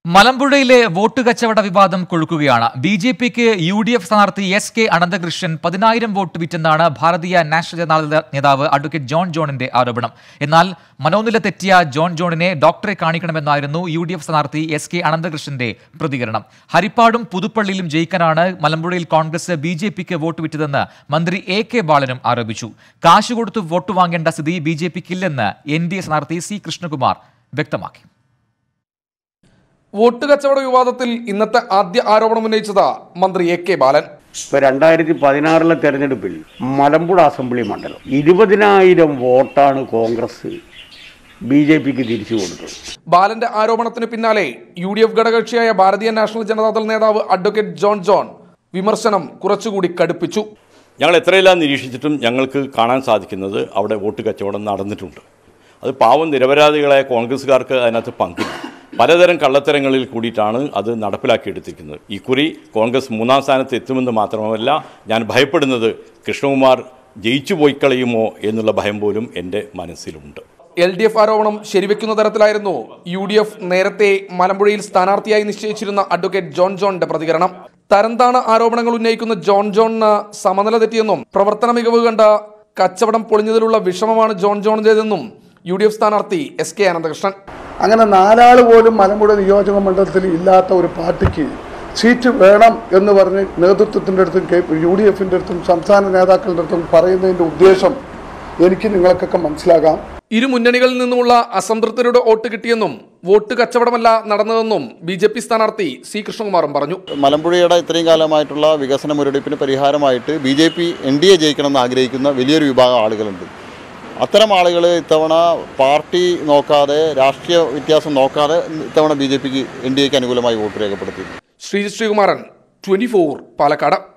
മലമ്പുഴയിലെ vote കച്ചവട വിവാദം കൊഴുക്കുകയാണ് ബി ജെ പിക്ക് യു ഡി എഫ് സ്ഥാനാർത്ഥി എസ് കെ അനന്തകൃഷ്ണൻ പതിനായിരം വോട്ട് വിറ്റെന്നാണ് ഭാരതീയ നാഷണൽ ജനതാദള നേതാവ് അഡ്വക്കേറ്റ് ജോൺ ജോണിന്റെ ആരോപണം എന്നാൽ മനോനില തെറ്റിയ ജോൺ ജോണിനെ ഡോക്ടറെ കാണിക്കണമെന്നായിരുന്നു യു ഡി എഫ് സ്ഥാനാർത്ഥി എസ് കെ അനന്തകൃഷ്ണന്റെ പ്രതികരണം ഹരിപ്പാടും പുതുപ്പള്ളിയിലും ജയിക്കാനാണ് മലമ്പുഴയിൽ കോൺഗ്രസ് ബി ജെ പിക്ക് വോട്ട് വിറ്റതെന്ന് മന്ത്രി എ കെ ബാലനും ആരോപിച്ചു കാശ് കൊടുത്ത് വോട്ട് വാങ്ങേണ്ട സ്ഥിതി ബി ജെ പിക്കില്ലെന്ന് എൻ ഡി എ സ്ഥാനാർത്ഥി സി കൃഷ്ണകുമാർ വ്യക്തമാക്കി വോട്ട് കച്ചവട വിവാദത്തിൽ ഇന്നത്തെ ആദ്യ ആരോപണം ഉന്നയിച്ചത് മന്ത്രി എ കെ ബാലൻ ഇപ്പോൾ രണ്ടായിരത്തി പതിനാറിലെ തെരഞ്ഞെടുപ്പിൽ മലമ്പുഴ അസംബ്ലി മണ്ഡലം ഇരുപതിനായിരം വോട്ടാണ് കോൺഗ്രസ് ബി ജെ പിക്ക് തിരിച്ചു കൊടുത്തത് ബാലന്റെ ആരോപണത്തിന് പിന്നാലെ യു ഡി എഫ് ഘടകകക്ഷിയായ ഭാരതീയ നാഷണൽ ജനതാദൾ നേതാവ് അഡ്വക്കേറ്റ് ജോൺ ജോൺ വിമർശനം കുറച്ചുകൂടി കടുപ്പിച്ചു ഞങ്ങൾ എത്രയെല്ലാം നിരീക്ഷിച്ചിട്ടും ഞങ്ങൾക്ക് കാണാൻ സാധിക്കുന്നത് അവിടെ വോട്ട് കച്ചവടം നടന്നിട്ടുണ്ട് അത് പാവം നിരപരാധികളായ കോൺഗ്രസ്സുകാർക്ക് അതിനകത്ത് പങ്കില്ല പലതരം കള്ളത്തരങ്ങളിൽ കൂടിയിട്ടാണ് അത് നടപ്പിലാക്കിയെടുത്തിരിക്കുന്നത് ഇക്കുറി കോൺഗ്രസ് മൂന്നാം സ്ഥാനത്ത് എത്തുമെന്ന് മാത്രമല്ല ഞാൻ ഭയപ്പെടുന്നത് കൃഷ്ണകുമാർ ജയിച്ചു പോയി കളയുമോ എന്നുള്ള ഭയം പോലും എൻ്റെ മനസ്സിലുണ്ട് എൽ ഡി എഫ് ആരോപണം ശരിവെക്കുന്ന തരത്തിലായിരുന്നു യു ഡി എഫ് നേരത്തെ മലമ്പുഴയിൽ സ്ഥാനാർത്ഥിയായി നിശ്ചയിച്ചിരുന്ന അഡ്വക്കേറ്റ് ജോൺ ജോണിന്റെ പ്രതികരണം തരംതാണ ആരോപണങ്ങൾ ഉന്നയിക്കുന്ന ജോൺ ജോണിന് സമനില തെറ്റിയെന്നും പ്രവർത്തന മികവ് കണ്ട കച്ചവടം പൊളിഞ്ഞതിലുള്ള വിഷമമാണ് ജോൺ ജോണിന്റേതെന്നും യു ഡി എഫ് സ്ഥാനാർത്ഥി എസ് കെ അനന്തകൃഷ്ണൻ അങ്ങനെ നാലാൾ പോലും മലമ്പുഴ നിയോജക മണ്ഡലത്തിൽ ഇല്ലാത്ത ഒരു പാർട്ടിക്ക് സീറ്റ് വേണം എന്ന് പറഞ്ഞ് നേതൃത്വത്തിൻ്റെ അടുത്തും കെ യു ഡി എഫിൻ്റെ അടുത്തും സംസ്ഥാന നേതാക്കളുടെ അടുത്തും പറയുന്നതിൻ്റെ ഉദ്ദേശം എനിക്ക് നിങ്ങൾക്കൊക്കെ മനസ്സിലാകാം ഇരു മുന്നണികളിൽ നിന്നുമുള്ള അസംതൃപ്തരുടെ വോട്ട് കിട്ടിയെന്നും വോട്ട് കച്ചവടമല്ല നടന്നതെന്നും ബി ജെ പി സ്ഥാനാർത്ഥി സി കൃഷ്ണകുമാറും പറഞ്ഞു മലമ്പുഴയുടെ ഇത്രയും കാലമായിട്ടുള്ള വികസന മുരടിപ്പിന് പരിഹാരമായിട്ട് B J P N D A ജയിക്കണമെന്ന് ആഗ്രഹിക്കുന്ന വലിയൊരു വിഭാഗം ആളുകളുണ്ട് അത്തരം ആളുകൾ ഇത്തവണ പാർട്ടി നോക്കാതെ രാഷ്ട്രീയ വ്യത്യാസം നോക്കാതെ ഇത്തവണ ബി ജെ പിക്ക് എൻ ഡി എക്ക് അനുകൂലമായി വോട്ട് രേഖപ്പെടുത്തി ശ്രീ ശ്രീകുമാരൻ ട്വന്റി ഫോർ പാലക്കാട്